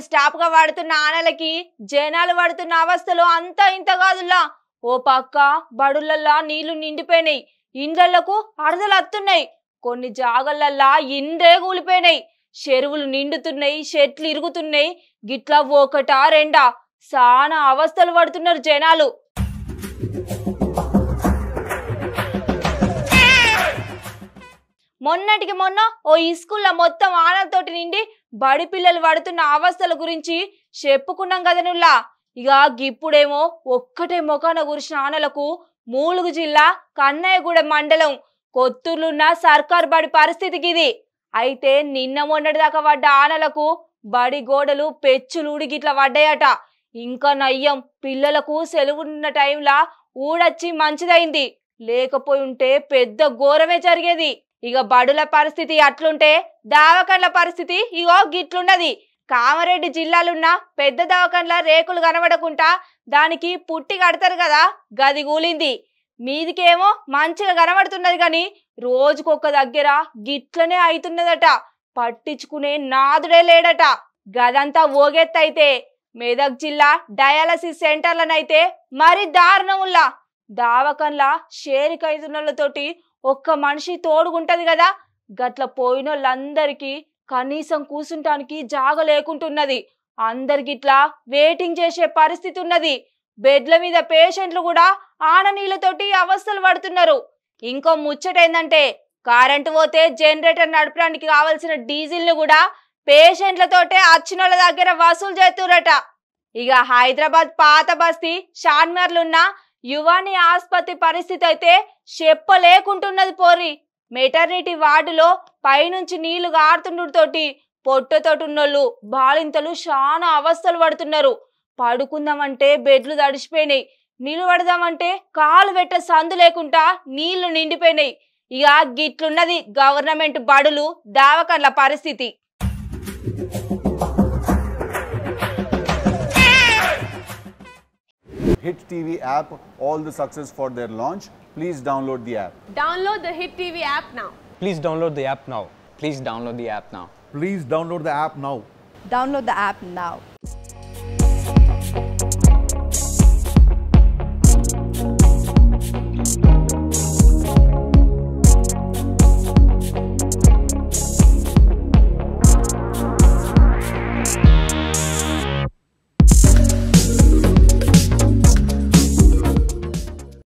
Stop గా వాడుతున్న ఆనలకి జనాలు పడుతున్న అవస్థలు అంతా ఇంత కాదులా ఓ పక్క బడులల్లా నీళ్లు నిండిపోయినాయి ఇండ్లకు అడదలు అత్తున్నాయి కొన్ని జాగలల్లా ఇండ్రే కూలిపోయినాయి చెరువులు నిండుతున్నాయి చెట్లు ఇరుగుతున్నాయి గిట్లా ఒకటా రెండా సానా అవస్థలు పడుతున్నారు జనాలు మొన్నటికి మొన్న ఓ ఇస్కూల్లో మొత్తం ఆనలతోటి నిండి బడి పిల్లలు పడుతున్న అవస్థల గురించి చెప్పుకున్నాం కదనుల్లా ఇక గిప్పుడేమో ఒక్కటే మొఖాన కురిసిన ఆనలకు మూలుగు జిల్లా కన్నయ్యగూడెం మండలం కొత్తూరులున్న సర్కార్ బడి పరిస్థితికి ఇది అయితే నిన్న మొన్నటి దాకా పడ్డ ఆనలకు బడి గోడలు పెచ్చులు గిట్ల పడ్డాయట ఇంకా నయ్యం పిల్లలకు సెలవున్న టైంలా ఊడొచ్చి మంచిదైంది లేకపోయి ఉంటే పెద్ద ఘోరమే జరిగేది ఇక బడుల పరిస్థితి అట్లుంటే దావకండ్ల పరిస్థితి ఇగో గిట్లున్నది కామారెడ్డి జిల్లాలున్న పెద్ద దవాఖాన్ల రేకులు కనబడకుండా దానికి పుట్టి కడతారు కదా గది కూలింది మీదికేమో మంచిగా కనబడుతున్నది కానీ రోజుకొక దగ్గర గిట్లనే అవుతున్నదట పట్టించుకునే నాదుడే లేడట గదంతా ఓగెత్తైతే మెదక్ జిల్లా డయాలసిస్ సెంటర్లనైతే మరి దారుణముల్లా దావకంలా షేరికైతున్నోళ్ళతోటి ఒక్క మనిషి తోడుగుంటది కదా గట్ల పోయిన వాళ్ళందరికీ కనీసం కూసుంటానికి జాగ లేకుంటున్నది అందరికిట్లా వెయిటింగ్ చేసే పరిస్థితి ఉన్నది బెడ్ల మీద పేషెంట్లు కూడా ఆన నీళ్ళతోటి అవస్థలు పడుతున్నారు ఇంకో ముచ్చట ఏంటంటే కరెంటు పోతే జనరేటర్ నడపడానికి కావలసిన డీజిల్ ను కూడా పేషెంట్లతోటే అచ్చినోళ్ళ దగ్గర వసూలు చేస్తురట ఇక హైదరాబాద్ పాత బస్తీ షాన్మర్లున్న యువాని ఆసుపత్రి పరిస్థితి అయితే చెప్పలేకుంటున్నది పోరి మెటర్నిటీ వార్డులో పైనుంచి నీళ్లు గారుతుండటతోటి పొట్టతోటున్నోళ్ళు బాలింతలు చాలా అవస్థలు పడుతున్నారు పడుకుందామంటే బెడ్లు తడిసిపోయినాయి నిలబడదామంటే కాలు పెట్ట సందు లేకుండా నీళ్లు నిండిపోయినాయి ఇక గిట్లున్నది గవర్నమెంట్ బడులు దావకర్ల పరిస్థితి Hit TV app, all the success for their launch. Please download the app. Download the Hit TV app now. Please download the app now. Please download the app now. Please download the app now. Download the app now.